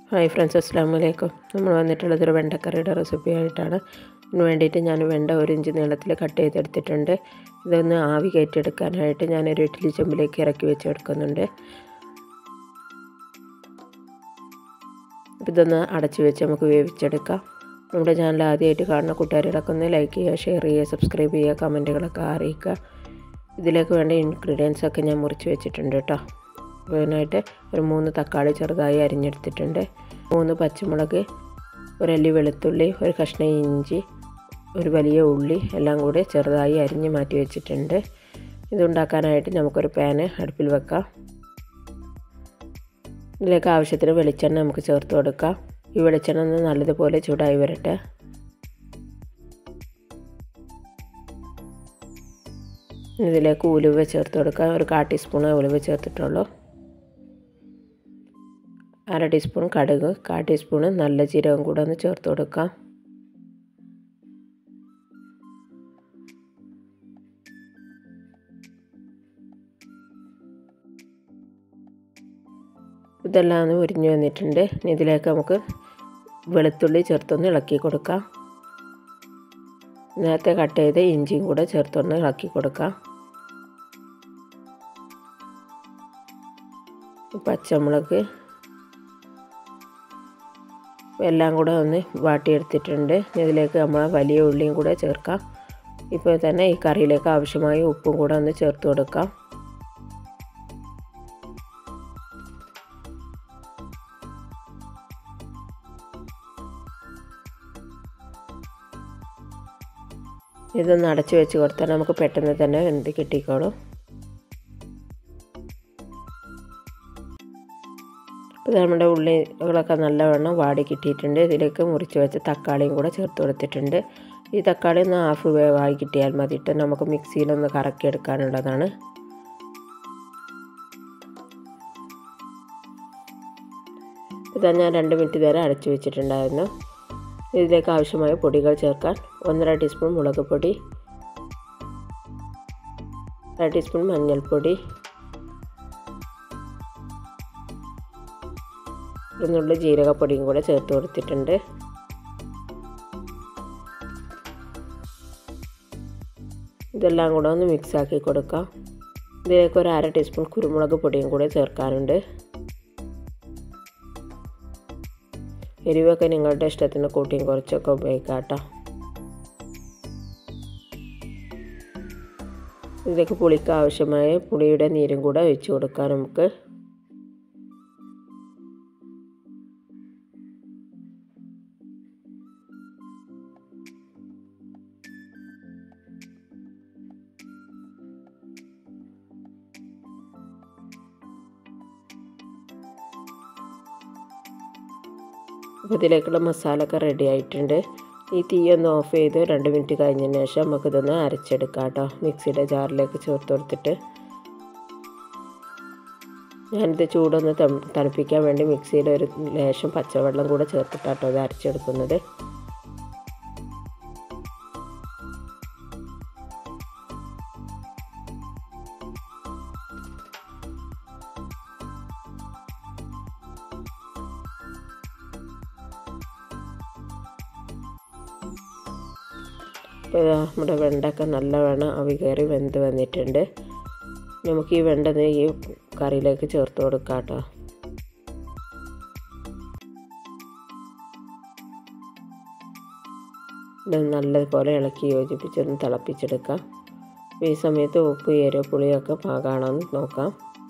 hi friends അസ്സാം വലൈക്കും നമ്മൾ വന്നിട്ടുള്ളത് ഒരു വെണ്ടക്കറിയുടെ റെസിപ്പി ആയിട്ടാണ് ഇതിന് വേണ്ടിയിട്ട് ഞാൻ വെണ്ട ഒരു ഇഞ്ച് നീളത്തിൽ കട്ട് ചെയ്തെടുത്തിട്ടുണ്ട് ഇതൊന്ന് ആവി കയറ്റിയെടുക്കാനായിട്ട് ഞാനൊരു ഇഡ്ഡലി ചെമ്പിലേക്ക് ഇറക്കി വെച്ചെടുക്കുന്നുണ്ട് അപ്പോൾ ഇതൊന്ന് അടച്ചു വെച്ച് നമുക്ക് വേവിച്ചെടുക്കാം നമ്മുടെ ചാനൽ ആദ്യമായിട്ട് കാണുന്ന കൂട്ടുകാരികളൊക്കെ ഒന്ന് ലൈക്ക് ചെയ്യുക ഷെയർ ചെയ്യുക സബ്സ്ക്രൈബ് ചെയ്യുക കമൻറ്റുകളൊക്കെ അറിയിക്കുക ഇതിലേക്ക് വേണ്ട ഇൻഗ്രീഡിയൻസ് ഒക്കെ ഞാൻ മുറിച്ച് വെച്ചിട്ടുണ്ട് കേട്ടോ അതിനായിട്ട് ഒരു മൂന്ന് തക്കാളി ചെറുതായി അരിഞ്ഞെടുത്തിട്ടുണ്ട് മൂന്ന് പച്ചമുളക് ഒരല്ലി വെളുത്തുള്ളി ഒരു കഷ്ണം ഇഞ്ചി ഒരു വലിയ ഉള്ളി എല്ലാം കൂടി ചെറുതായി അരിഞ്ഞ് മാറ്റി വെച്ചിട്ടുണ്ട് ഇതുണ്ടാക്കാനായിട്ട് നമുക്കൊരു പാന് അടുപ്പിൽ വെക്കാം ഇതിലേക്ക് ആവശ്യത്തിന് വെളിച്ചെണ്ണ നമുക്ക് ചേർത്ത് കൊടുക്കാം ഈ വെളിച്ചെണ്ണ ഒന്ന് നല്ലതുപോലെ ചൂടായി വരട്ടെ ഇതിലേക്ക് ഉലുവ ചേർത്ത് കൊടുക്കാം ഒരു കാ ടീസ്പൂൺ ഉലുവ ചേർത്തിട്ടുള്ളൂ അര ടീസ്പൂൺ കടുക് കാ ടീസ്പൂൺ നല്ല ജീരകം കൂടെ ഒന്ന് ചേർത്ത് കൊടുക്കാം ഇതെല്ലാം ഒന്ന് ഉരിഞ്ഞു വന്നിട്ടുണ്ട് ഇതിലേക്ക് നമുക്ക് വെളുത്തുള്ളി ചേർത്തൊന്ന് ഇളക്കി കൊടുക്കാം നേരത്തെ കട്ട് ചെയ്ത് ഇഞ്ചിയും കൂടെ ചേർത്തൊന്ന് ഇളക്കി കൊടുക്കാം പച്ചമുളക് എല്ലാം കൂടെ ഒന്ന് വാട്ടിയെടുത്തിട്ടുണ്ട് ഇതിലേക്ക് നമ്മൾ വലിയ ഉള്ളിയും കൂടെ ചേർക്കാം ഇപ്പോൾ തന്നെ ഈ കറിയിലേക്ക് ആവശ്യമായ ഉപ്പും കൂടെ ഒന്ന് ചേർത്ത് കൊടുക്കാം ഇതൊന്ന് അടച്ചു വെച്ച് കൊടുത്താൽ നമുക്ക് പെട്ടെന്ന് തന്നെ വെന്ത് കിട്ടിക്കോളും ഇപ്പോൾ നമ്മുടെ ഉള്ളികളൊക്കെ നല്ലവണ്ണം വാടി കിട്ടിയിട്ടുണ്ട് ഇതിലേക്ക് മുറിച്ച് വെച്ച തക്കാളിയും കൂടെ ചേർത്ത് കൊടുത്തിട്ടുണ്ട് ഈ തക്കാളി ഒന്ന് ഹാഫ് വേവായി കിട്ടിയാൽ മതിയിട്ട് നമുക്ക് മിക്സിയിലൊന്ന് കറക്കിയെടുക്കാനുള്ളതാണ് ഇതാ ഞാൻ രണ്ട് മിനിറ്റ് നേരം അടച്ചു വെച്ചിട്ടുണ്ടായിരുന്നു ഇതിലേക്ക് ആവശ്യമായ പൊടികൾ ചേർക്കാൻ ഒന്നര ടീസ്പൂൺ മുളക് പൊടി അര ടീസ്പൂൺ മഞ്ഞൾപ്പൊടി ഇരുന്നുള്ള ജീരകപ്പൊടിയും കൂടെ ചേർത്ത് കൊടുത്തിട്ടുണ്ട് ഇതെല്ലാം കൂടെ ഒന്ന് മിക്സാക്കി കൊടുക്കാം ഇതിലേക്ക് ഒരു അര ടീസ്പൂൺ കുരുമുളക് പൊടിയും കൂടെ ചേർക്കാനുണ്ട് എരിവൊക്കെ നിങ്ങളുടെ ഇഷ്ടത്തിന് കൂട്ടിയും കുറച്ചൊക്കെ ഉപയോഗിക്കാം കേട്ടോ ഇതിലേക്ക് പുളിക്ക് ആവശ്യമായ പുളിയുടെ നീരും കൂടെ ഒഴിച്ച് കൊടുക്കാം നമുക്ക് അപ്പോൾ ഇതിലേക്കുള്ള മസാലയൊക്കെ റെഡി ആയിട്ടുണ്ട് ഈ തീ ഒന്ന് ഓഫ് ചെയ്ത് രണ്ട് മിനിറ്റ് കഴിഞ്ഞതിന് ശേഷം നമുക്കിതൊന്ന് അരച്ചെടുക്കാം കേട്ടോ മിക്സിയുടെ ജാറിലേക്ക് ചേർത്ത് കൊടുത്തിട്ട് ഞാനിത് ചൂടൊന്ന് തണുപ്പിക്കാൻ വേണ്ടി മിക്സിയിൽ ഒരു ലേശം പച്ചവെള്ളം കൂടെ ചേർത്തിട്ടാട്ടോ ഇത് അരച്ചെടുക്കുന്നത് ഇപ്പോൾ നമ്മുടെ വെണ്ടൊക്കെ നല്ലവണ്ണം അവി കയറി വെന്ത് വന്നിട്ടുണ്ട് നമുക്ക് ഈ വെണ്ട ഈ കറിയിലേക്ക് ചേർത്ത് കൊടുക്കാം കേട്ടോ ഇത് നല്ലതുപോലെ ഇളക്കി യോജിപ്പിച്ചൊന്ന് തിളപ്പിച്ചെടുക്കാം ഈ സമയത്ത് ഉപ്പ് എരിവ് പുളിയൊക്കെ പാകാണെന്ന് നോക്കാം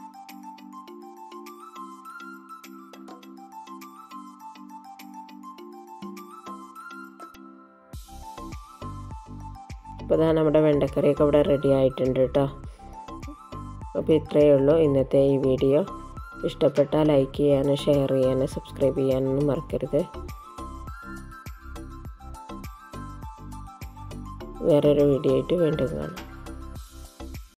അപ്പോൾ ഇതാ നമ്മുടെ വെണ്ടക്കറിയൊക്കെ ഇവിടെ റെഡി ആയിട്ടുണ്ട് കേട്ടോ അപ്പോൾ ഇത്രയേ ഉള്ളൂ ഇന്നത്തെ ഈ വീഡിയോ ഇഷ്ടപ്പെട്ടാൽ ലൈക്ക് ചെയ്യാനും ഷെയർ ചെയ്യാനും സബ്സ്ക്രൈബ് ചെയ്യാനൊന്നും മറക്കരുത് വേറൊരു വീഡിയോ ആയിട്ട് വീണ്ടും കാണാം